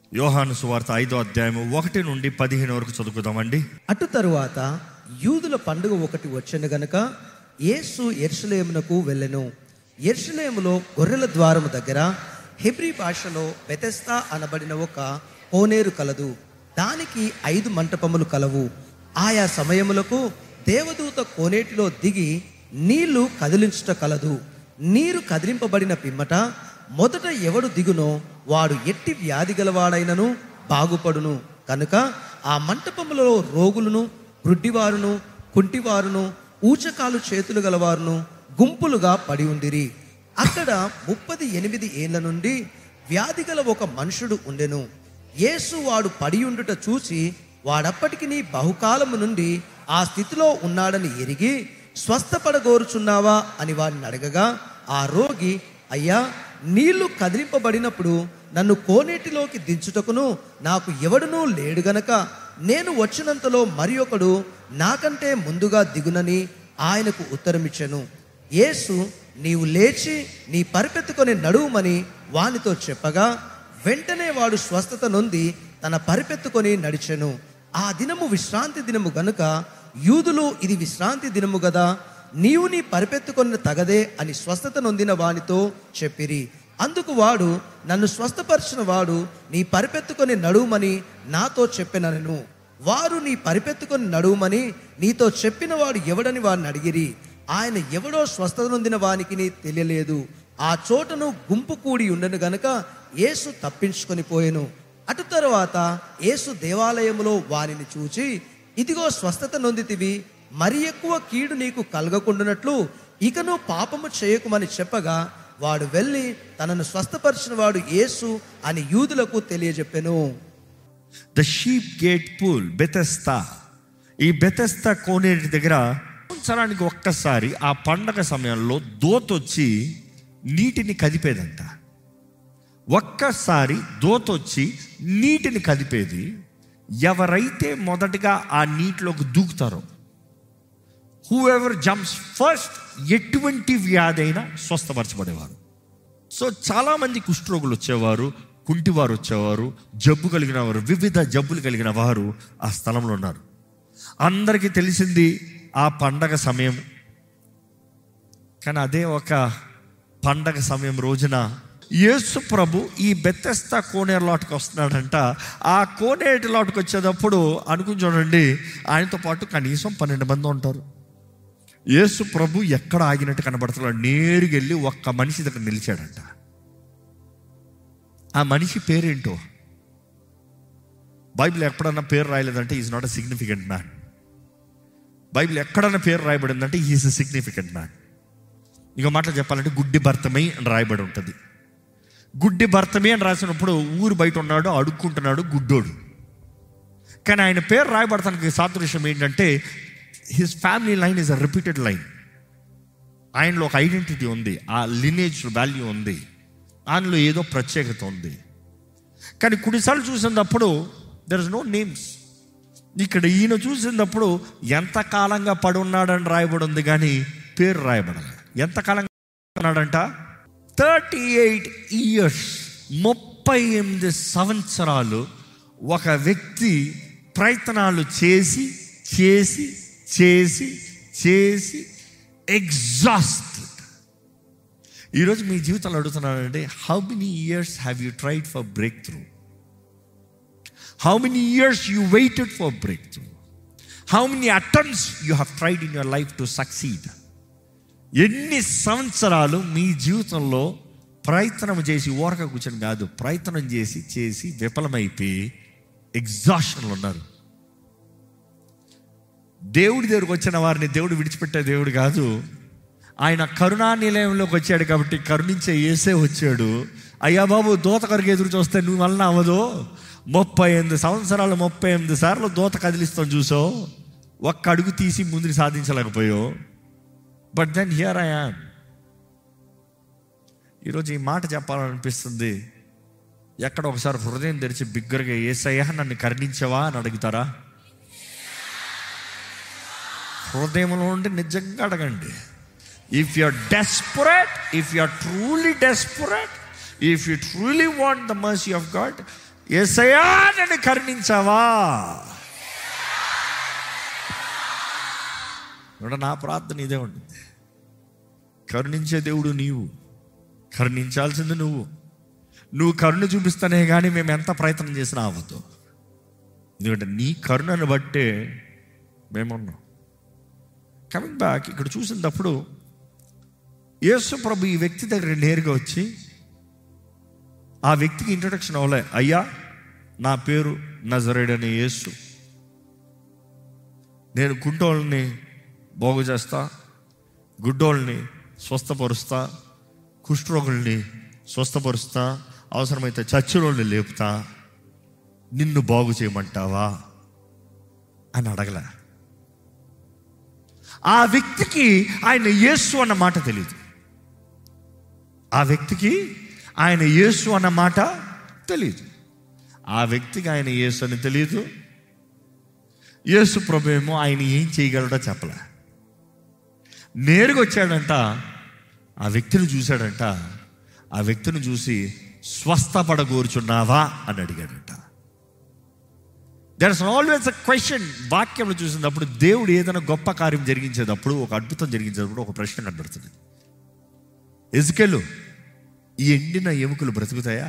యోహాను సువార్త ఐదో అధ్యాయము ఒకటి నుండి పదిహేను వరకు చదువుకుందామండి అటు తరువాత యూదుల పండుగ ఒకటి వచ్చెను గనుక యేసు ఎర్షలేమునకు వెళ్ళెను ఎర్షలేములో గొర్రెల ద్వారము దగ్గర హెబ్రీ భాషలో బెతెస్తా అనబడిన ఒక కోనేరు కలదు దానికి ఐదు మంటపములు కలవు ఆయా సమయములకు దేవదూత కోనేటిలో దిగి నీళ్లు కదిలించుట కలదు నీరు కదిలింపబడిన పిమ్మట మొదట ఎవడు దిగునో వాడు ఎట్టి వ్యాధి గలవాడైనను బాగుపడును కనుక ఆ మంటపములో రోగులను గ్రుడ్డివారును కుంటివారును ఊచకాలు చేతులు గలవారును గుంపులుగా పడి ఉండిరి అక్కడ ముప్పది ఎనిమిది ఏళ్ల నుండి వ్యాధి గల ఒక మనుషుడు ఉండెను యేసు వాడు పడి ఉండుట చూసి వాడప్పటికి బహుకాలము నుండి ఆ స్థితిలో ఉన్నాడని ఎరిగి స్వస్థపడగోరుచున్నావా అని వారిని అడగగా ఆ రోగి అయ్యా నీళ్లు కదిలింపబడినప్పుడు నన్ను కోనేటిలోకి దించుటకును నాకు ఎవడునూ లేడు గనక నేను వచ్చినంతలో మరి ఒకడు నాకంటే ముందుగా దిగునని ఆయనకు ఉత్తరమిచ్చెను యేసు నీవు లేచి నీ పరిపెత్తుకొని నడువుమని వానితో చెప్పగా వెంటనే వాడు స్వస్థత నొంది తన పరిపెత్తుకొని నడిచెను ఆ దినము విశ్రాంతి దినము గనుక యూదులు ఇది విశ్రాంతి దినము గదా నీవు నీ పరిపెత్తుకొన్న తగదే అని స్వస్థత నొందిన వానితో చెప్పిరి అందుకు వాడు నన్ను స్వస్థపరిచిన వాడు నీ పరిపెత్తుకొని నడువుమని నాతో చెప్పినను వారు నీ పరిపెత్తుకొని నడువుమని నీతో చెప్పిన వాడు ఎవడని వారిని అడిగిరి ఆయన ఎవడో స్వస్థత నొందిన వానికి తెలియలేదు ఆ చోటను గుంపు కూడి ఉండను గనుక యేసు తప్పించుకొని పోయెను అటు తరువాత యేసు దేవాలయములో వారిని చూచి ఇదిగో స్వస్థత నొందితివి మరి ఎక్కువ కీడు నీకు కలగకుండానట్లు ఇకను పాపము చేయకుమని చెప్పగా వాడు వెళ్ళి తనను స్వస్థపరిచిన వాడు యేసు అని యూదులకు తెలియజెప్పెను the sheep gate pool Bethesda ఈ బెతెస్తా కోనేటి దగ్గర సంవత్సరానికి ఒక్కసారి ఆ పండగ సమయంలో దోతొచ్చి నీటిని కదిపేదంట ఒక్కసారి దోతొచ్చి నీటిని కదిపేది ఎవరైతే మొదటగా ఆ నీటిలోకి దూకుతారో హూ ఎవర్ జంప్స్ ఫస్ట్ ఎటువంటి వ్యాధి అయినా స్వస్థపరచబడేవారు సో చాలామంది కుష్ఠరోగులు వచ్చేవారు కుంటివారు వచ్చేవారు జబ్బు కలిగిన వారు వివిధ జబ్బులు కలిగిన వారు ఆ స్థలంలో ఉన్నారు అందరికీ తెలిసింది ఆ పండగ సమయం కానీ అదే ఒక పండగ సమయం రోజున యేసు ప్రభు ఈ బెత్తెస్తా కోనేరు లోటుకు వస్తున్నాడంట ఆ కోనేటి లోటుకు వచ్చేటప్పుడు అనుకుని చూడండి ఆయనతో పాటు కనీసం పన్నెండు మంది ఉంటారు యేసు ప్రభు ఎక్కడ ఆగినట్టు కనబడుతున్నాడు నేరుగా వెళ్ళి ఒక్క మనిషి దగ్గర నిలిచాడంట ఆ మనిషి పేరేంటో బైబిల్ ఎక్కడన్నా పేరు రాయలేదంటే is not a significant man Bible ఎక్కడన్నా పేరు రాయబడిందంటే ఈజ్ అ సిగ్నిఫికెంట్ మ్యాన్ ఇంకో మాటలు చెప్పాలంటే గుడ్డి భర్తమై అని రాయబడి ఉంటుంది గుడ్డి భర్తమే అని రాసినప్పుడు ఊరు బయట ఉన్నాడు అడుక్కుంటున్నాడు గుడ్డోడు కానీ ఆయన పేరు రాయబడటానికి సాదృశ్యం ఏంటంటే his family line is a repeated line ఆయనలో ఒక ఐడెంటిటీ ఉంది ఆ లినేజ్ వాల్యూ ఉంది ఆయనలో ఏదో ప్రత్యేకత ఉంది కానీ కొన్నిసార్లు చూసినప్పుడు దెర్ ఇస్ నో నేమ్స్ ఇక్కడ ఈయన చూసినప్పుడు ఎంత కాలంగా పడి ఉన్నాడని రాయబడి ఉంది కానీ పేరు రాయబడదు ఎంత కాలంగా ఉన్నాడంట థర్టీ ఎయిట్ ఇయర్స్ ముప్పై ఎనిమిది సంవత్సరాలు ఒక వ్యక్తి ప్రయత్నాలు చేసి చేసి చేసి చేసి ఎగ్జాస్టెడ్ ఈరోజు మీ జీవితంలో అడుగుతున్నానంటే how many years have you tried for breakthrough how many years you waited for breakthrough how many attempts you have tried in your life to succeed ఎన్ని సంవత్సరాలు మీ జీవితంలో ప్రయత్నం చేసి ఓరక కూర్చొని కాదు ప్రయత్నం చేసి చేసి విఫలమైపోయి ఎగ్జాషన్లో ఉన్నారు దేవుడి దగ్గరకు వచ్చిన వారిని దేవుడు విడిచిపెట్టే దేవుడు కాదు ఆయన కరుణా నిలయంలోకి వచ్చాడు కాబట్టి కరుణించే ఏసే వచ్చాడు అయ్యా బాబు దూత కొరకు ఎదురు చూస్తే నువ్వు వలన అవ్వదు ముప్పై ఎనిమిది సంవత్సరాలు ముప్పై ఎనిమిది సార్లు దూత కదిలిస్తాం చూసో ఒక్క అడుగు తీసి ముందుకు సాధించలేకపోయావు but then here I am ఈరోజు ఈ మాట చెప్పాలనిపిస్తుంది ఎక్కడ ఒకసారి హృదయం తెరిచి బిగ్గరగా ఏసయ్యా నన్ను కరుణించవా అని అడుగుతారా హృదయంలో ఉండి నిజంగా అడగండి if you are desperate if you are truly desperate if you truly want the mercy of God ఏసయ్యా నన్ను కరుణించావా చూడ నా ప్రార్థన ఇదే ఉంటుంది కరుణించే దేవుడు నీవు కరుణించాల్సింది నువ్వు నువ్వు కరుణ చూపిస్తానే కానీ మేము ఎంత ప్రయత్నం చేసినా అవ్వదు ఎందుకంటే నీ కరుణను బట్టే మేమున్నాం కమింగ్ బ్యాక్ ఇక్కడ చూసినప్పుడు యేసు ప్రభు ఈ వ్యక్తి దగ్గర నేరుగా వచ్చి ఆ వ్యక్తికి ఇంట్రొడక్షన్ అవ్వలే అయ్యా నా పేరు నజరేడని యేసు నేను కుంటోళ్ళని బాగు చేస్తా గుడ్డోళ్ళని స్వస్థపరుస్తా కుష్ఠరోగుల్ని స్వస్థపరుస్తా అవసరమైతే చచ్చిరోళ్ళని లేపుతా నిన్ను బాగు చేయమంటావా అని అడగలే ఆ వ్యక్తికి ఆయన యేసు అన్న మాట తెలియదు ఆ వ్యక్తికి ఆయన యేసు అన్న మాట తెలియదు ఆ వ్యక్తికి ఆయన యేసు అని తెలియదు యేసు ప్రభు ఏమో ఆయన ఏం చేయగలడో చెప్పలే నేరుగా వచ్చాడంట ఆ వ్యక్తిని చూశాడంట ఆ వ్యక్తిని చూసి స్వస్థపడగోరుచున్నావా అని అడిగాడంట there is always a question వాక్యంలో చూసినప్పుడు దేవుడు ఏదైనా గొప్ప కార్యం జరిగించేటప్పుడు ఒక అద్భుతం జరిగించేటప్పుడు ఒక ప్రశ్న కనబడుతుంది ఎజుకెళ్ళు ఈ ఎండిన ఎముకలు బ్రతుకుతాయా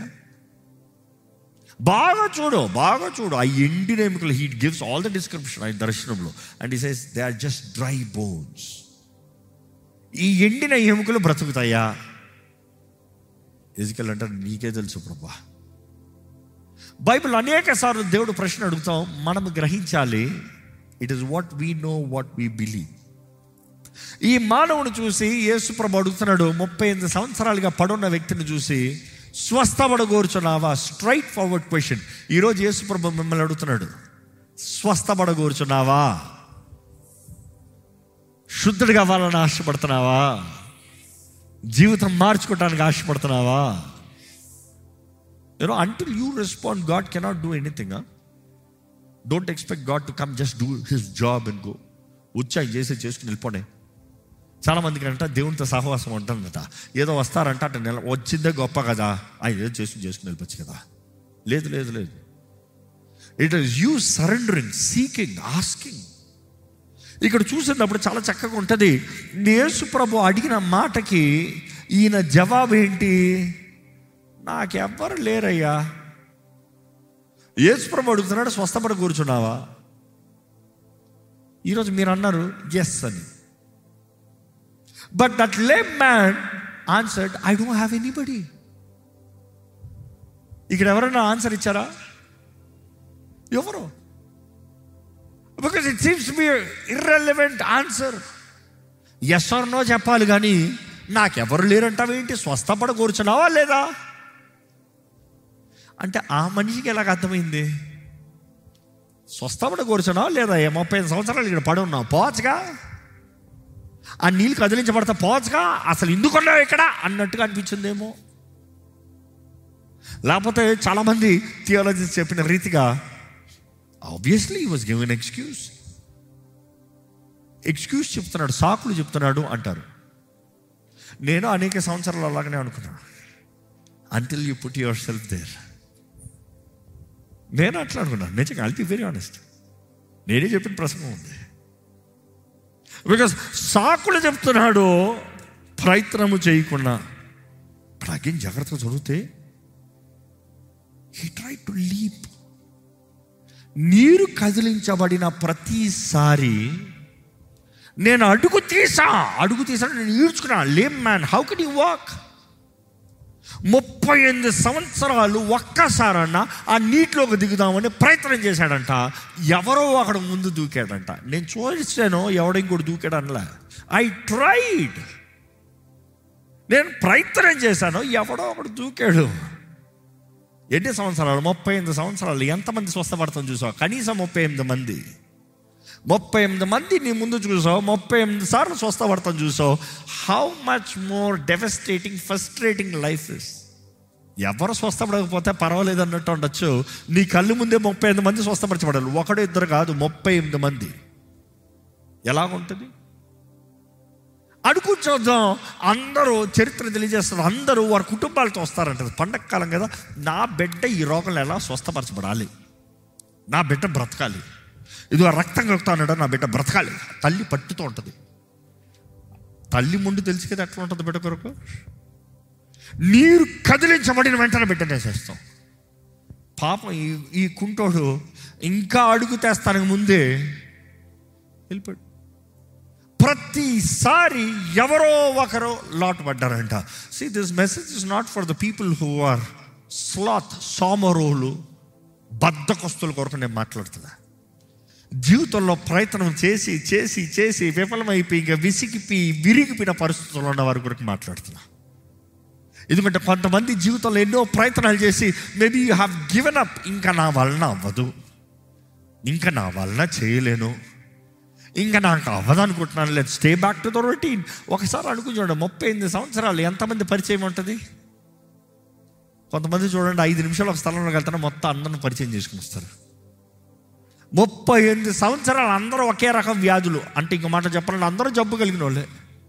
బాగా చూడు బాగా చూడు ఆ ఎండిన ఎముకలు he gives all the description ఆయన దర్శనంలో and he says they are just dry bones ఈ ఎండిన ఎముకలు బ్రతుకుతాయా ఎజుకెల్ అంటారు నీకే తెలుసు ప్రభా బైబిల్ అనేక సార్లు దేవుడు ప్రశ్న అడుగుతాం మనం గ్రహించాలి it is what we know what we believe ఈ మానవుని చూసి యేసుప్రభు అడుగుతున్నాడు ముప్పై ఎనిమిది సంవత్సరాలుగా పడున్న వ్యక్తిని చూసి స్వస్థపడగోరుచున్నావా స్ట్రైట్ ఫార్వర్డ్ క్వశ్చన్ ఈరోజు యేసుప్రభు మిమ్మల్ని అడుగుతున్నాడు స్వస్థపడగోరుచున్నావా శుద్ధుడిగా అవ్వాలని ఆశపడుతున్నావా జీవితం మార్చుకోవటానికి ఆశపడుతున్నావా you know until you respond God cannot do anything don't expect God to come just do his job and go వచ్చి ఆయన చేసి చేసుకుని వెళ్ళిపోనే చాలా మందికి అంట దేవునితో సహవాసం ఉంటుందట ఏదో వస్తారంట అంటే నెల వచ్చిందే గొప్ప కదా ఆయన ఏదో చేసుకుని చేసుకుని వెళ్ళిపోవచ్చు కదా లేదు లేదు లేదు it is you surrendering seeking asking ఇక్కడ చూసినప్పుడు చాలా చక్కగా ఉంటుంది యేసు ప్రభు అడిగిన మాటకి ఈయన జవాబు ఏంటి నాకెవ్వరు లేరయ్యా యేసు ప్రభు అడుగుతున్నాడు స్వస్థపడ కూర్చున్నావా ఈరోజు మీరు అన్నారు ఎస్ అని but that lame man answered I don't have anybody ఇక్కడ ఎవరైనా ఆన్సర్ ఇచ్చారా ఎవరు because it seems be irrelevant answer yes or no చెప్పాలి కానీ నాకెవరు లేరంటావేంటి స్వస్థపడ కూర్చున్నావా లేదా అంటే ఆ మనిషికి ఎలాగ అర్థమైంది స్వస్థపడ కూర్చున్నావా లేదా ఏ ముప్పై ఐదు సంవత్సరాలు ఇక్కడ పడి ఉన్నావు పోవచ్చుగా ఆ నీళ్ళు కదిలించబడతా పోవచ్చుగా అసలు ఎందుకున్నావు ఇక్కడ అన్నట్టుగా అనిపించిందేమో లేకపోతే చాలామంది థియాలజిస్ట్ చెప్పిన రీతిగా obviously was given excuse excuse చెప్తున్నాడు సాకులు చెప్తున్నాడు అంటారు నేను అనేక సంవత్సరాలు అలాగనే అనుకున్నా until you put yourself there నేను అట్లా అనుకున్నాను నిజంగా అల్పి వెరీ ఆనెస్ట్ నేనే చెప్పిన ప్రసంగం ఉంది బికాస్ సాకులు చెప్తున్నాడు ప్రయత్నము చేయకుండా ఇప్పుడు అగేం జాగ్రత్తగా చదివితే హీ ట్రై టు లీప్ నీరు కదిలించబడిన ప్రతిసారి నేను అడుగు తీసా అడుగు తీసాను నేను ఈడ్చుకున్నా lame man how can you walk ముప్పై ఎనిమిది సంవత్సరాలు ఒక్కసారన్నా ఆ నీటిలోకి దిగుదామని ప్రయత్నం చేశాడంట ఎవరో అక్కడ ముందు దూకాడంట నేను చూసాను ఎవడో ఇంకోటి దూకాడు అనలే ఐ ట్రైడ్ నేను ప్రయత్నం చేశాను ఎవడో ఒకడు దూకాడు ఎన్ని సంవత్సరాలు ముప్పై ఎనిమిది సంవత్సరాలు ఎంతమంది స్వస్థపడతాం చూసావు కనీసం ముప్పై ఎనిమిది మంది ముప్పై ఎనిమిది మంది నీ ముందు చూసావు ముప్పై ఎనిమిది సార్లు స్వస్థపడతాం చూసావు how much more devastating frustrating life is ఎవరు స్వస్థపడకపోతే పర్వాలేదు అన్నట్టు ఉండొచ్చు నీ కళ్ళు ముందే ముప్పై ఎనిమిది మంది స్వస్థపరచబడాలి ఒకడు ఇద్దరు కాదు ముప్పై ఎనిమిది మంది ఎలాగుంటుంది అడుగు చూద్దాం అందరూ చరిత్ర తెలియజేస్తారు అందరూ వారి కుటుంబాలతో వస్తారంటారు పండగ కాలం కదా నా బిడ్డ ఈ రోగంలో ఎలా స్వస్థపరచబడాలి నా బిడ్డ బ్రతకాలి ఇది రక్తం కలుగుతాడు నా బిడ్డ బ్రతకాలి తల్లి పట్టుతూ ఉంటుంది తల్లి ముందు తెలిసి కదా ఎట్లా ఉంటుంది బిడ్డ కొరకు నీరు కదిలించబడిన వెంటనే బిడ్డనేసేస్తాం పాపం ఈ ఈ కుంటోడు ఇంకా అడుగు తెస్తానికి ముందే వెళ్ళిపోయాడు ప్రతిసారి ఎవరో ఒకరో లాట్ పడ్డారంట see this message is not for the people who are sloth సోమరోలు బద్దకొస్తుల కొరకు నేను మాట్లాడుతున్నా జీవితంలో ప్రయత్నం చేసి చేసి చేసి విఫలమైపోయి ఇంకా విసిగిపి విరిగిపోయిన పరిస్థితుల్లో ఉన్న వారి గురించి మాట్లాడుతున్నా ఎందుకంటే కొంతమంది జీవితంలో ఎన్నో ప్రయత్నాలు చేసి maybe you have given up ఇంకా నా వలన అవ్వదు ఇంకా నా వలన చేయలేను ఇంకా నాకు అవ్వదు అనుకుంటున్నాను లేదు stay back to the routine ఒకసారి అనుకుని చూడండి ముప్పై ఎనిమిది సంవత్సరాలు ఎంతమంది పరిచయం ఉంటుంది కొంతమంది చూడండి ఐదు నిమిషాలు ఒక స్థలంలోకి వెళ్తానే మొత్తం అందరిని పరిచయం చేసుకుని వస్తారు ముప్పై ఎనిమిది సంవత్సరాలు అందరూ ఒకే రకం వ్యాధులు అంటే ఇంకో మాట చెప్పాలంటే అందరూ జబ్బు కలిగిన వాళ్ళే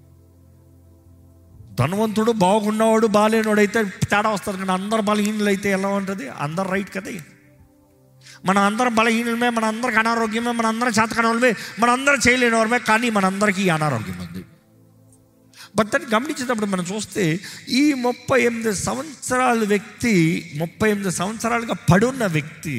ధనవంతుడు బాగున్నవాడు బాగాలేనోడు అయితే తేడా వస్తుంది కానీ అందరు బలహీనులు అయితే ఎలా ఉంటుంది అందరు రైట్ కదా మన అందరం బలహీనమే మన అందరికి అనారోగ్యమే మన అందరం చేతకనమే మన అందరం చేయలేని వారమే కానీ మనందరికీ ఈ అనారోగ్యం ఉంది బట్ దాన్ని గమనించేటప్పుడు మనం చూస్తే ఈ ముప్పై ఎనిమిది సంవత్సరాల వ్యక్తి ముప్పై ఎనిమిది సంవత్సరాలుగా పడున్న వ్యక్తి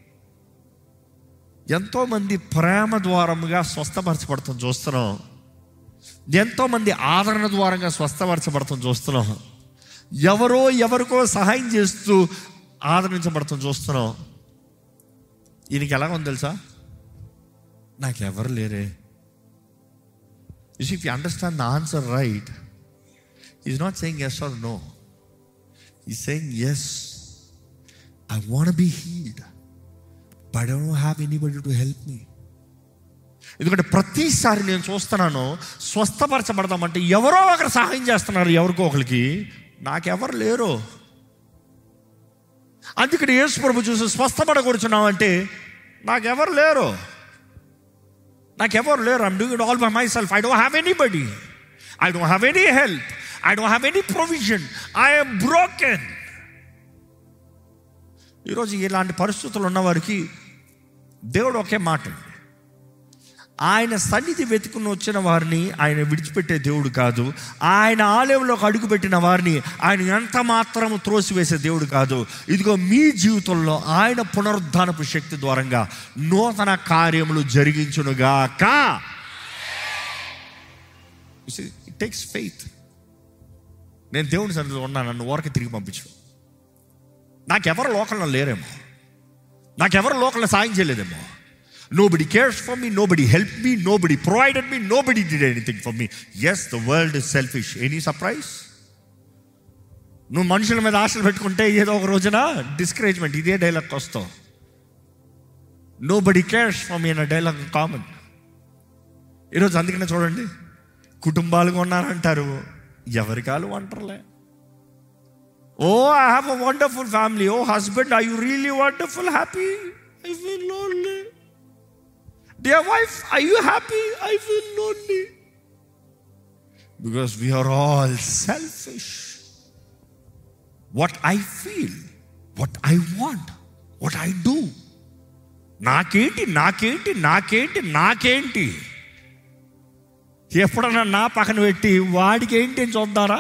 ఎంతోమంది ప్రేమ ద్వారముగా స్వస్థపరచబడతాం చూస్తున్నాం ఎంతోమంది ఆదరణ ద్వారంగా స్వస్థపరచబడతాం చూస్తున్నాం ఎవరో ఎవరికో సహాయం చేస్తూ ఆదరించబడతాం చూస్తున్నాం ఈయనకి ఎలా ఉంది తెలుసా నాకెవరు లేరే if you understand the answer right is not saying yes or no he saying yes I want be healed but I don't have anybody to help me ఎందుకంటే ప్రతిసారి నేను చూస్తున్నాను స్వస్థపరచబడదామంటే ఎవరో ఒకరు సహాయం చేస్తున్నారు ఎవరికో ఒకరికి నాకెవరు లేరు అందుకని యేసు ప్రభు చూసి స్వస్థపడకూర్చున్నావు అంటే నాకెవరు లేరు నాకెవరు లేరు I'm doing it all by myself I don't have anybody I don't have any help I don't have any provision I'm broken ఈరోజు ఇలాంటి పరిస్థితులు ఉన్నవారికి దేవుడు ఒకే మాట అండి. ఆయన సన్నిధి వెతుకుని వచ్చిన వారిని ఆయన విడిచిపెట్టే దేవుడు కాదు ఆయన ఆలయంలోకి అడుగుపెట్టిన వారిని ఆయన ఎంత మాత్రము త్రోసివేసే దేవుడు కాదు ఇదిగో మీ జీవితంలో ఆయన పునరుద్ధానపు శక్తి ద్వారంగా నూతన కార్యములు జరిగించునుగాక ఇట్ టేక్స్ ఫెయిత్ నేను దేవుని సన్నిధిలో ఉన్నాను నన్ను ఊరకి తిరిగి పంపించు నాకెవరు లోకంలో లేరేమో నాకెవరు లోకంలో సాయం చేయలేదేమో nobody cares for me nobody help me nobody provided me nobody did anything for me yes the world is selfish any surprise నువ్వు మనుషుల మీద ఆశలు పెట్టుకుంటే ఏదో ఒక రోజున డిస్కరేజ్మెంట్ ఇదే డైలాగ్ వస్తావు నో బడి కేర్స్ ఫర్ మీ అన్న డైలాగ్ కామన్ ఈరోజు అందుకనే చూడండి కుటుంబాలుగా ఉన్నారంటారు ఎవరికాలు వంటర్లే oh I have a wonderful family oh husband I you really wonderful happy I feel lonely dear wife I you happy I feel lonely because we're all selfish what I feel what I want what I do నాకేంటి నాకేంటి నాకేంటి నాకేంటి ఎప్పుడన్నా నా పక్కన పెట్టి వాడికి ఏంటి అని చూద్దారా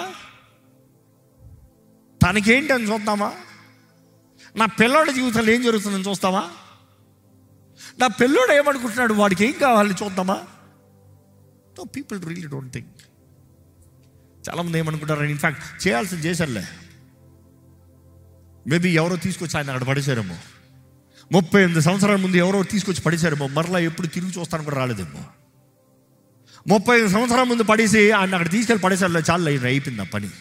తనకేంటి అని చూద్దామా నా పిల్లోడి జీవితంలో ఏం జరుగుతుందని చూస్తామా నా పిల్లోడు ఏమనుకుంటున్నాడు వాడికి ఏం కావాలి చూద్దామా no people really don't think చాలామంది ఏమనుకుంటారు ఇన్ఫ్యాక్ట్ చేయాల్సింది చేశారులే మేబీ ఎవరో తీసుకొచ్చి ఆయన అక్కడ పడేశారేమో ముప్పై ఎనిమిది సంవత్సరాల ముందు ఎవరో తీసుకొచ్చి పడేశారేమో మరలా ఎప్పుడు తిరిగి చూస్తాను కూడా రాలేదేమో ముప్పై ఐదు సంవత్సరాల ముందు పడేసి ఆయన అక్కడ తీసుకెళ్ళి పడేసారు చాలా అయిపోయింది ఆ పని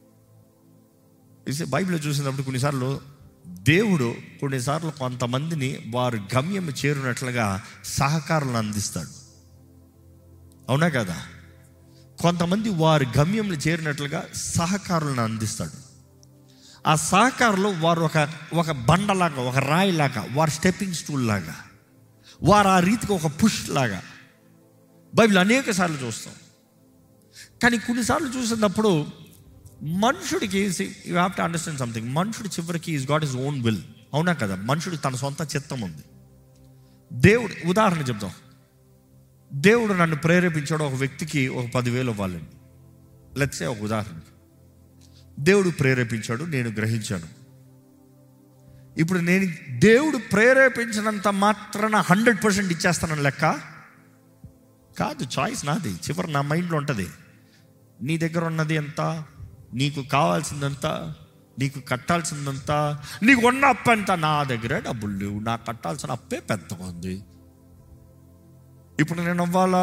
ఇది బైబిల్లో చూసినప్పుడు కొన్నిసార్లు దేవుడు కొన్నిసార్లు కొంతమందిని వారు గమ్యం చేరునట్లుగా సహకారాలను అందిస్తాడు అవునా కదా కొంతమంది వారి గమ్యంలో చేరినట్లుగా సహకారులను అందిస్తాడు ఆ సహకారులు వారు ఒక ఒక బండలాగా ఒక రాయిలాగా వారు స్టెప్పింగ్ స్టూల్ లాగా వారు ఆ రీతికి ఒక పుష్ లాగా బైబిల్ అనేక సార్లు చూస్తాం కానీ కొన్నిసార్లు చూసినప్పుడు మనుషుడికి you have to understand something మనుషుడు చివరికి is got his own will అవునా కదా మనుషుడికి తన సొంత చిత్తం ఉంది దేవుడు ఉదాహరణ చెప్దాం దేవుడు నన్ను ప్రేరేపించాడు ఒక వ్యక్తికి ఒక పదివేలు ఇవ్వాలండి లెట్సే ఒక ఉదాహరణ దేవుడు ప్రేరేపించాడు నేను గ్రహించాను ఇప్పుడు నేను దేవుడు ప్రేరేపించినంత మాత్రాన హండ్రెడ్ పర్సెంట్ ఇచ్చేస్తానని లెక్క కాదు చాయిస్ నాది చివరి నా మైండ్లో ఉంటుంది నీ దగ్గర ఉన్నది ఎంత నీకు కావాల్సిందంత నీకు కట్టాల్సిందంత నీకు ఉన్న అప్పు ఎంత నా దగ్గర డబ్బులు లేవు నాకు కట్టాల్సిన అప్పే పెద్దగా ఉంది ఇప్పుడు నేను అవ్వాలా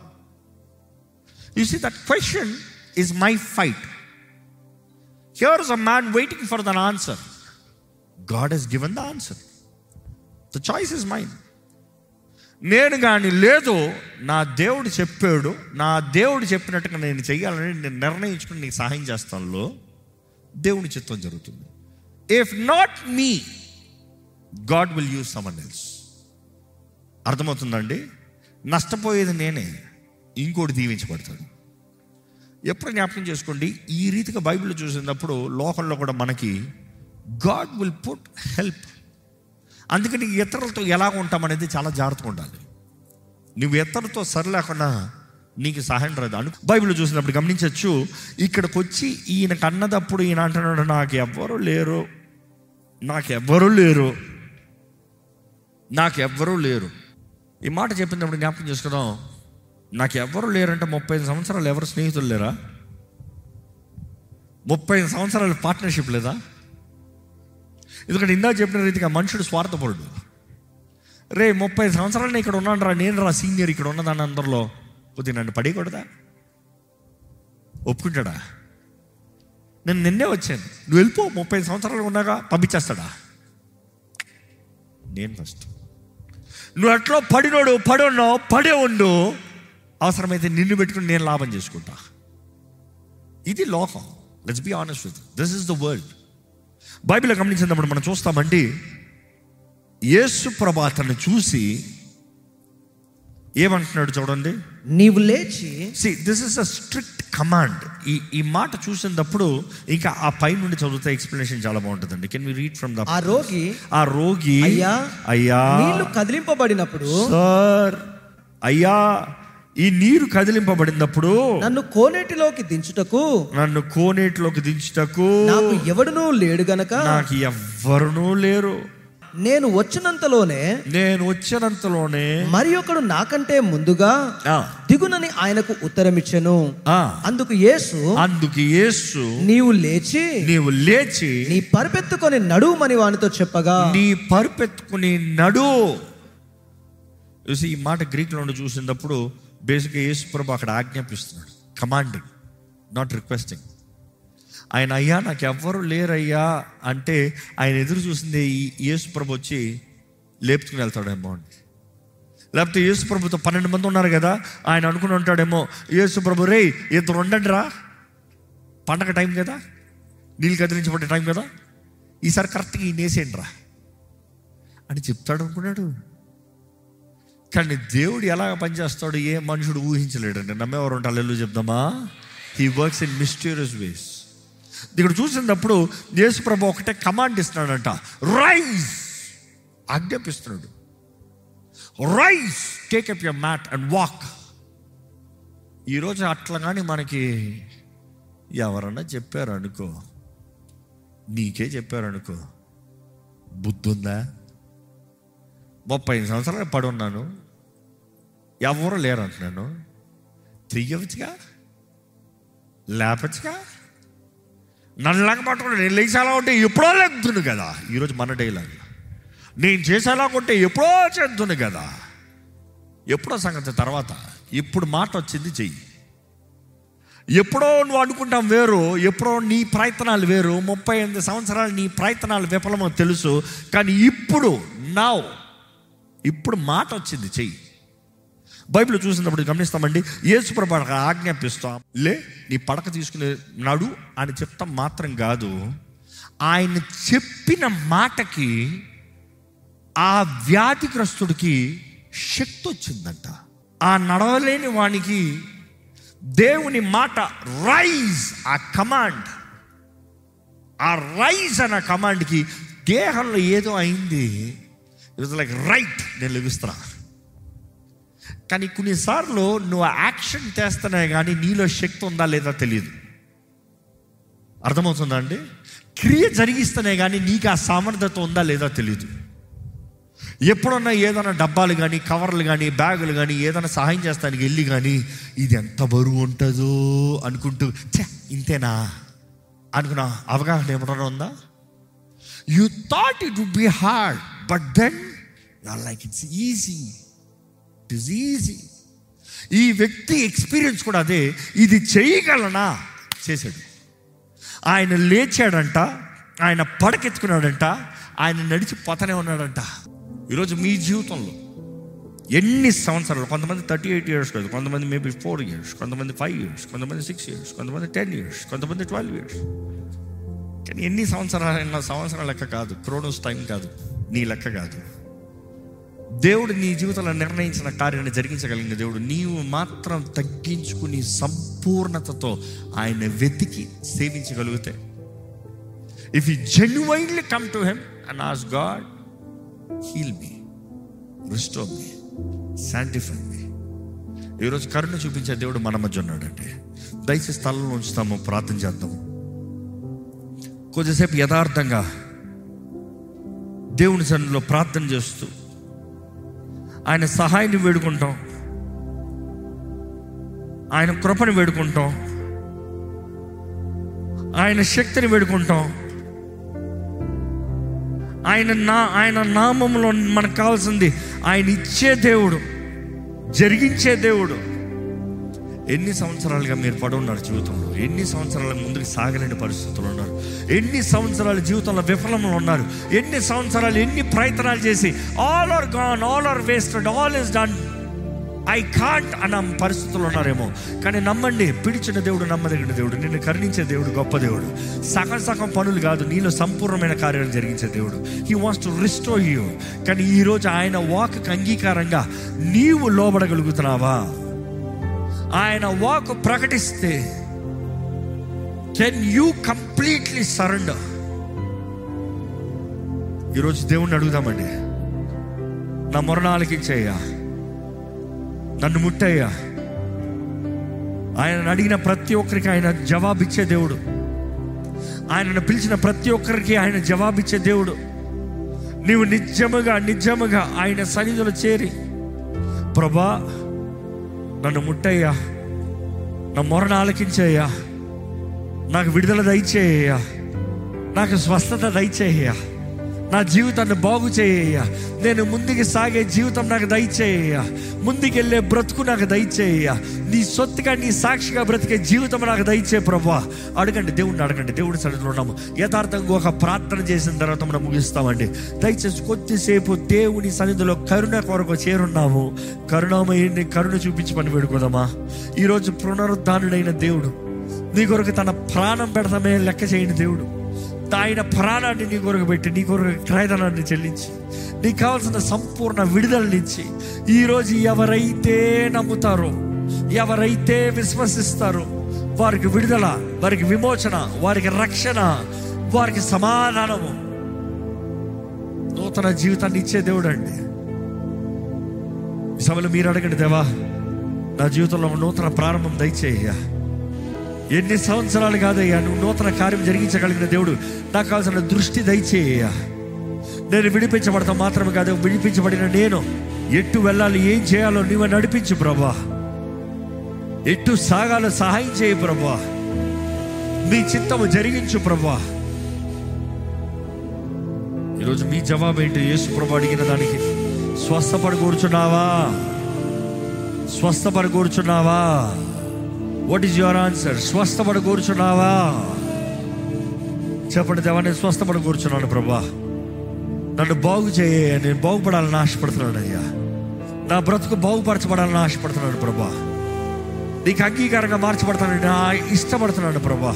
you see that question is my fight here is a man waiting for then answer God he's given the answer the choice is mind నేను కానీ లేదు నా దేవుడు చెప్పాడు నా దేవుడు చెప్పినట్టుగా నేను చెయ్యాలని నేను నిర్ణయించుకుని నీకు సహాయం చేస్తానులో దేవుని చిత్తం జరుగుతుంది if not me God will use someone else అర్థమవుతుందండి నష్టపోయేది నేనే ఇంకోటి దీవించబడతాడు ఎప్పుడు జ్ఞాపకం చేసుకోండి ఈ రీతిగా బైబిల్ చూసినప్పుడు లోకంలో కూడా మనకి గాడ్ విల్ పుట్ హెల్ప్ అందుకని ఇతరులతో ఎలా ఉంటామనేది చాలా జాగ్రత్తగా ఉండాలి నువ్వు ఇతరులతో సరిలేకుండా నీకు సహాయం రాదు అను బైబిల్ చూసినప్పుడు గమనించవచ్చు ఇక్కడికి వచ్చి ఈయన కన్నదప్పుడు ఈయన అంటున్నాడు నాకు ఎవ్వరు లేరు నాకు ఎవ్వరూ లేరు నాకు ఎవ్వరూ లేరు ఈ మాట చెప్పినప్పుడు జ్ఞాపకం చేసుకుందాం నాకు ఎవ్వరు లేరంటే ముప్పై ఐదు సంవత్సరాలు ఎవరు స్నేహితులు లేరా ముప్పై ఐదు సంవత్సరాల పార్ట్నర్షిప్ లేదా ఎందుకంటే ఇందా చెప్పిన రీతిగా మనుషుడు స్వార్థపరుడు రే ముప్పై సంవత్సరాలు నేను ఇక్కడ ఉన్నాను రా నేను రా సీనియర్ ఇక్కడ ఉన్నదాన్ని అందరిలో కొద్దిగా నన్ను పడేయకూడదా ఒప్పుకుంటాడా నేను నిన్నే వచ్చాను నువ్వు వెళ్ళిపో ముప్పై సంవత్సరాలు ఉన్నాగా పంపించేస్తాడా నేను ఫస్ట్ నువ్వు అట్లా పడినోడు పడి ఉన్నావు పడే ఉండు అవసరమైతే నిన్ను పెట్టుకుని నేను లాభం చేసుకుంటా ఇది లోకం let's be honest with this is the world Bible గమనించినప్పుడు మనం చూస్తామండి యేసు ప్రభాతను చూసి ఏమంటున్నాడు చూడండి నీవు లేచి see this is a strict command ఈ ఈ మాట చూసినప్పుడు ఇంకా ఆ పై నుండి చదివితే ఎక్స్ప్లెనేషన్ చాలా బాగుంటుందండి can we read from the ఆ రోగి ఆ రోగి అయ్యా, అయ్యా నీళ్లు కదిలింపబడినప్పుడు సార్ అయ్యా ఈ నీరు కదిలింపబడినప్పుడు నన్ను కోనేటిలోకి దించుటకు నన్ను కోనేటిలోకి దించుటకు నాకు ఎవడునూ లేడు గనక నాకు ఎవ్వరునూ లేరు నేను వచ్చినంతలోనే నేను వచ్చినంతలోనే మరి ఒకడు నాకంటే ముందుగా ఆ, దిగునని ఆయనకు ఉత్తరమిచ్చెను ఆ, అందుకు యేసు అందుకు యేసు నీవు లేచి నీవు లేచి నీ పరిపెత్తుకొని నడుమని వానితో చెప్పగా నీ పరుపెత్తుకుని నడు చూసి ఈ మాట గ్రీక్లో ఉండి చూసినప్పుడు బేసిక్గా యేసు ప్రభు అక్కడ ఆజ్ఞాపిస్తున్నాడు కమాండింగ్ నాట్ రిక్వెస్టింగ్ ఆయన అయ్యా నాకు ఎవ్వరు లేరయ్యా అంటే ఆయన ఎదురు చూసింది ఈ యేసు ప్రభు వచ్చి లేపుకుని వెళ్తాడేమో అని లేకపోతే యేసు ప్రభుతో పన్నెండు మంది ఉన్నారు కదా ఆయన అనుకుని ఉంటాడేమో యేసు ప్రభు రే ఇద్దరు ఉండండి రా పండగ టైం కదా నీళ్ళు కదిలించబడే టైం కదా ఈసారి కరెక్ట్గా ఈ నేసేయండి రా అని చెప్తాడు అనుకున్నాడు కానీ దేవుడు ఎలా పనిచేస్తాడు ఏ మనుషుడు ఊహించలేడండి నమ్మేవారు ఉంటారు ఎల్లు చెప్దామా he works in mysterious ways ఇక్కడ చూసినప్పుడు యేసు ప్రభు ఒకటే కమాండ్ ఇస్తున్నాడంట రైజ్ ఆజ్ఞాపిస్తున్నాడు rise take up your mat and walk ఈరోజు అట్లా కానీ మనకి ఎవరన్నా చెప్పారు అనుకో నీకే చెప్పారు అనుకో బుద్ధి ఉందా ముప్పై ఐదు సంవత్సరాలు పడి ఉన్నాను ఎవరు లేరు అంటున్నాను చెయ్యవచ్చుగా లేపచ్చుగా నన్ను లేకపోతే నేను లేచేలా ఉంటే ఎప్పుడో లెగ్గుతుంది కదా ఈరోజు మన డైలాగ్ నేను చేసేలా ఉంటే ఎప్పుడో చెందుతుంది కదా ఎప్పుడో సంగతి తర్వాత ఇప్పుడు మాట వచ్చింది చెయ్యి ఎప్పుడో నువ్వు అనుకుంటాం వేరు ఎప్పుడో నీ ప్రయత్నాలు వేరు ముప్పై ఎనిమిది సంవత్సరాలు నీ ప్రయత్నాలు విఫలమో తెలుసు కానీ ఇప్పుడు నా ఇప్పుడు మాట వచ్చింది చెయ్యి బైబిల్ చూసినప్పుడు గమనిస్తామండి యేసుప్రభు అక్కడ ఆజ్ఞాపిస్తాం లే నీ పడక తీసుకునే నడు అని చెప్తాం మాత్రం కాదు ఆయన చెప్పిన మాటకి ఆ వ్యాధిగ్రస్తుడికి శక్తి వచ్చిందంట ఆ నడవలేని వానికి దేవుని మాట రైజ్ ఆ కమాండ్ ఆ రైజ్ అన్న కమాండ్కి దేహంలో ఏదో అయింది ఇట్ లైక్ రైట్ నేను లభిస్తున్నా కానీ కొన్నిసార్లు నువ్వు యాక్షన్ చేస్తున్నా కానీ నీలో శక్తి ఉందా లేదా తెలియదు అర్థమవుతుందా అండి క్రియ జరిగిస్తేనే కానీ నీకు ఆ సామర్థ్యత ఉందా లేదా తెలియదు ఎప్పుడన్నా ఏదైనా డబ్బాలు కానీ కవర్లు కానీ బ్యాగులు కానీ ఏదైనా సహాయం చేస్తానికి వెళ్ళి కానీ ఇది ఎంత బరువు ఉంటుందో అనుకుంటూ ఛే ఇంతేనా అనుకున్నా అవగాహన ఏమన్నా ఉందా you thought it would be hard but then you like it's easy it is easy ఈ వ్యక్తి ఎక్స్పీరియన్స్ కూడా అదే ఇది చేయగలనా చేశాడు ఆయన లేచాడంట ఆయన పడకెత్తుకున్నాడంట ఆయన నడిచి పోతనే ఉన్నాడంట ఈరోజు మీ జీవితంలో ఎన్ని సంవత్సరాలు కొంతమంది థర్టీ ఎయిట్ ఇయర్స్ కాదు కొంతమంది మేబీ ఫోర్ ఇయర్స్ కొంతమంది ఫైవ్ ఇయర్స్ కొంతమంది సిక్స్ ఇయర్స్ కొంతమంది టెన్ ఇయర్స్ కొంతమంది ట్వెల్వ్ ఇయర్స్ కానీ ఎన్ని సంవత్సరాలు సంవత్సరాల లెక్క కాదు క్రోనోస్ టైం కాదు నీ లెక్క కాదు దేవుడు నీ జీవితంలో నిర్ణయించిన కార్యాన్ని జరిగించగలిగిన దేవుడు నీవు మాత్రం తగ్గించుకుని సంపూర్ణతతో ఆయన వెతికి సేవించగలిగితే if you genuinely come to him and ask God heal me restore me sanctify me ఈరోజు కరుణ చూపించే దేవుడు మన మధ్య ఉన్నాడంటే దయచేసి స్థలంలో ఉంచుతాము ప్రార్థన చేద్దాం కొద్దిసేపు యథార్థంగా దేవుని సన్నిధిలో ప్రార్థన చేస్తూ ఆయన సహాయాన్ని వేడుకుంటాం ఆయన కృపని వేడుకుంటాం ఆయన శక్తిని వేడుకుంటాం ఆయన నా ఆయన నామంలో మనకు కావాల్సింది ఆయన ఇచ్చే దేవుడు జరిగించే దేవుడు ఎన్ని సంవత్సరాలుగా మీరు పడి ఉన్నారు జీవితంలో ఎన్ని సంవత్సరాల ముందుకు సాగలేని పరిస్థితులు ఉన్నారు ఎన్ని సంవత్సరాల జీవితంలో విఫలంలో ఉన్నారు ఎన్ని సంవత్సరాలు ఎన్ని ప్రయత్నాలు చేసి all are gone all are wasted all is done I can't అన్న పరిస్థితులు ఉన్నారేమో కానీ నమ్మండి పిడిచిన దేవుడు నమ్మదగిన దేవుడు నిన్ను కరుణించే దేవుడు గొప్ప దేవుడు సగం సగం పనులు కాదు నీలో సంపూర్ణమైన కార్యాలు జరిగించే దేవుడు he wants to restore you కానీ ఈరోజు ఆయన వాక్కి అంగీకారంగా నీవు లోబడగలుగుతున్నావా ఆయన వాక్ ప్రకటిస్తే కెన్ యూ కంప్లీట్లీ సరెండర్ ఈరోజు దేవుణ్ణి అడుగుదామండి నా మొరణాలకి చేయ నన్ను ముట్టయ్యా ఆయన అడిగిన ప్రతి ఒక్కరికి ఆయన జవాబిచ్చే దేవుడు ఆయనను పిలిచిన ప్రతి ఒక్కరికి ఆయన జవాబిచ్చే దేవుడు నీవు నిజముగా నిజముగా ఆయన సన్నిధిలో చేరి ప్రభా నన్ను ముట్టయ్యా నా మొరను ఆలకించేయ్యా నాకు విడుదల దయచేయ్యా నాకు స్వస్థత దయచేయ్యా నా జీవితాన్ని బాగు చేయ్యా నేను ముందుకు సాగే జీవితం నాకు దయచేయ్యా ముందుకెళ్ళే బ్రతుకు నాకు దయచేయ్యా నీ సొత్తుగా నీ సాక్షిగా బ్రతికే జీవితం నాకు దయచే ప్రభా అడగండి దేవుడిని అడగండి దేవుడి సన్నిధిలో ఉన్నాము యథార్థంగా ఒక ప్రార్థన చేసిన తర్వాత మనం ముగిస్తామండి దయచేసి కొద్దిసేపు దేవుని సన్నిధిలో కరుణ కొరకు చేరున్నాము కరుణామయ్యండి కరుణ చూపించి పని పెడుకుందామా ఈరోజు పునరుద్ధానుడైన దేవుడు నీ కొరకు తన ప్రాణం పెడతామే లెక్క చేయని దేవుడు ఆయన ప్రాణాన్ని నీ కొరకు పెట్టి నీ కొరకు క్రయధనాన్ని చెల్లించి నీకు కావాల్సిన సంపూర్ణ విడుదలనిచ్చి ఈరోజు ఎవరైతే నమ్ముతారో ఎవరైతే విశ్వసిస్తారో వారికి విడుదల వారికి విమోచన వారికి రక్షణ వారికి సమాధానము నూతన జీవితాన్ని ఇచ్చే దేవుడు అండి ఈ సభలో మీరు అడగండి దేవా నా జీవితంలో ఒక నూతన ప్రారంభం దయచేయ్యా ఎన్ని సంవత్సరాలు కాదయ్యా నువ్వు నూతన కార్యం జరిగించగలిగిన దేవుడు నాకు కావాల్సిన దృష్టి దయచేయ్యా నేను విడిపించబడతా మాత్రమే కాదు విడిపించబడిన నేను ఎట్టు వెళ్ళాలి ఏం చేయాలో నువ్వు నడిపించు ప్రభా ఎట్టు సాగాలో సహాయం చేయి ప్రభా నీ చిత్తము జరిగించు ప్రభా ఈరోజు మీ జవాబు ఏంటి యేసు ప్రభు అడిగిన దానికి స్వస్థపడి కూర్చున్నావా స్వస్థపడి కూర్చున్నావా వాట్ ఈస్ యువర్ ఆన్సర్ స్వస్థపడి కూర్చున్నావా చెప్పండి దేవా నేను స్వస్థపడి కూర్చున్నాను ప్రభా నన్ను బాగు చేయ నేను బాగుపడాలని ఆశపడుతున్నాను అయ్యా నా బ్రతుకు బాగుపరచబడాలని ఆశపడుతున్నాను ప్రభా నీకు అంగీకారంగా మార్చబడతానని నా ఇష్టపడుతున్నాను ప్రభా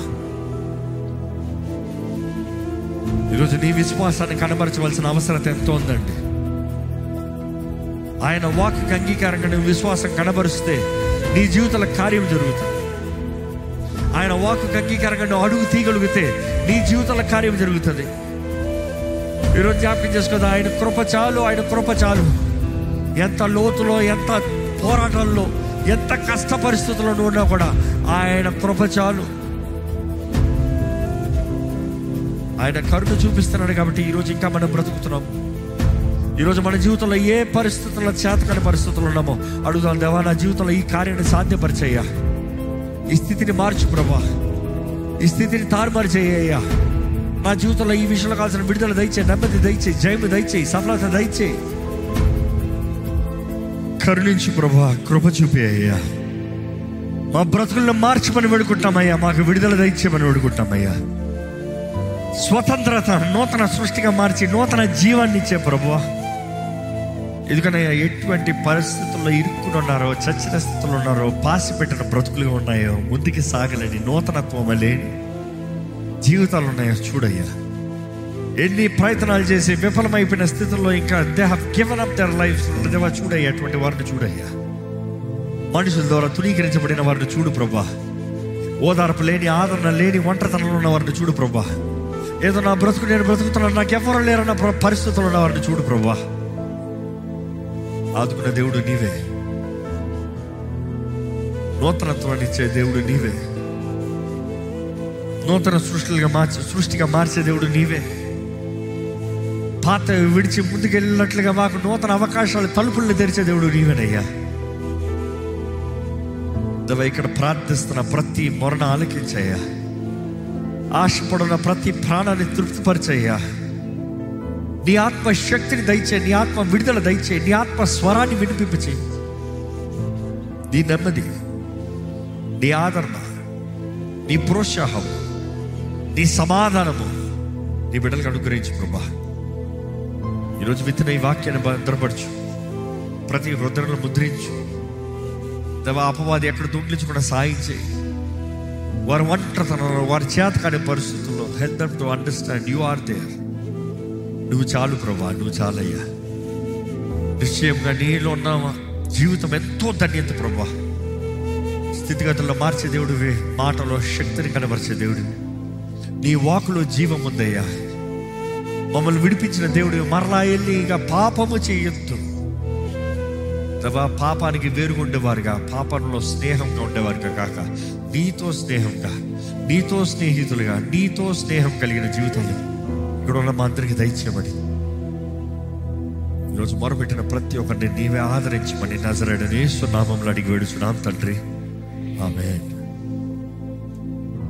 ఈరోజు నీ విశ్వాసాన్ని కనబరచవలసిన అవసరత ఎంతో ఉందండి ఆయన వాక్కి అంగీకారంగా నువ్వు విశ్వాసం కనబరిస్తే నీ జీవితంలో కార్యం జరుగుతుంది ఆయన వాకు అంగీకారంగా నువ్వు అడుగు తీయగలిగితే నీ జీవితంలో కార్యం జరుగుతుంది ఈరోజు జ్ఞాపకం చేసుకోదు ఆయన కృప చాలు ఆయన కృప చాలు ఎంత లోతులో ఎంత పోరాటంలో ఎంత కష్ట పరిస్థితుల్లో నువ్వు ఉన్నా కూడా ఆయన కృప చాలు ఆయన కరుణ చూపిస్తున్నాడు కాబట్టి ఈరోజు ఇంకా మనం బ్రతుకుతున్నాం ఈరోజు మన జీవితంలో ఏ పరిస్థితుల్లో చేతకాని పరిస్థితులు ఉన్నామో అడుగుదాం దేవా నా జీవితంలో ఈ కార్యాన్ని సాధ్యపరిచయ్యా ఈ స్థితిని మార్చు ప్రభా ఈ స్థితిని తారుమారు చేయ్యా నా జీవితంలో ఈ విషయంలో కావాల్సిన విడుదల దయచే నెమ్మది దయచే జయము దయచేయి సఫలత దయచేయి కరుణించి ప్రభా కృప చూపి అయ్యా మా బ్రతుకులను మార్చమని వేడుకుంటామయ్యా మాకు విడుదల దయచేయమని వేడుకుంటామయ్యా స్వతంత్రత నూతన సృష్టిగా మార్చి నూతన జీవాన్ని ఇచ్చే ప్రభువా ఎందుకనయ్యా ఎటువంటి పరిస్థితుల్లో ఇరుక్కుని ఉన్నారో చచ్చిన స్థితిలో ఉన్నారో పాసి పెట్టిన బ్రతుకులుగా ఉన్నాయో ముందుకి సాగలేని నూతనత్వం లేని జీవితాలు ఉన్నాయో చూడయ్యా ఎన్ని ప్రయత్నాలు చేసి విఫలమైపోయిన స్థితిలో ఇంకా they have given up their life దేవా చూడయ్యా అటువంటి వారిని చూడయ్యా మనుషుల ద్వారా తునీకరించబడిన వారిని చూడు ప్రభా ఓదార్పు లేని ఆదరణ లేని ఒంటరితనంలో ఉన్న వారిని చూడు ప్రభా ఏదో నా బ్రతుకు నేను బ్రతుకుతున్నాను నాకు ఎవరు లేరన్న ప్ర- పరిస్థితుల్లో ఉన్న వారిని చూడు ప్రభా ఆదుకున్న దేవుడు నీవే నూతనత్వాన్ని ఇచ్చే దేవుడు నీవే నూతన సృష్టిగా మార్చే సృష్టిగా మార్చే దేవుడు నీవే పాత విడిచి ముందుకెళ్ళినట్లుగా మాకు నూతన అవకాశాలు తలుపుల్ని తెరిచే దేవుడు నీవేనయ్యా దేవా, ఇక్కడ ప్రార్థిస్తున్న ప్రతి మొరణ ఆలకించయ్యా ఆశపడున్న ప్రతి ప్రాణాన్ని తృప్తిపరిచయ్యా నీ ఆత్మ శక్తిని దయచే నీ ఆత్మ విడుదల దయచే నీ ఆత్మ స్వరాన్ని వినిపించే నీ నెమ్మది నీ ఆదరణ నీ ప్రోత్సాహం నీ సమాధానము నీ బిడ్డలకు అనుగ్రహించు ప్రభా ఈరోజు విత్తిన ఈ వాక్యాన్ని భద్రపరచు ప్రతి హృదయంలో ముద్రించు దేవా అపవాది ఎక్కడ దొంగిలించకుండా సాయం చేయి వారు ఒంటరితనంలో వారి చేత కాని పరిస్థితుల్లో help them to understand you are there నువ్వు చాలు ప్రభా నువ్వు చాలయ్యా నిశ్చయంగా నీలో ఉన్న జీవితం ఎంతో ధన్యత ప్రభా స్థితిగతుల్లో మార్చే దేవుడివి మాటలో శక్తిని కనబరిచే దేవుడివి నీ వాకులో జీవం ఉందయ్యా మమ్మల్ని విడిపించిన దేవుడు మరలా వెళ్ళి ఇక పాపము చేయొద్దు ప్రభా పాపానికి వేరుగా ఉండేవారుగా పాపంలో స్నేహంగా ఉండేవారుగా కాక నీతో స్నేహంగా నీతో స్నేహితులుగా నీతో స్నేహం కలిగిన జీవితంలో ఇక్కడ ఉన్న మా అందరికి దయచేయమని ఈరోజు మొరపెట్టిన ప్రతి ఒక్కరిని నీవే ఆదరించమని నజరడని నామంలో అడిగి వేడుచున్నాం తండ్రి ఆమె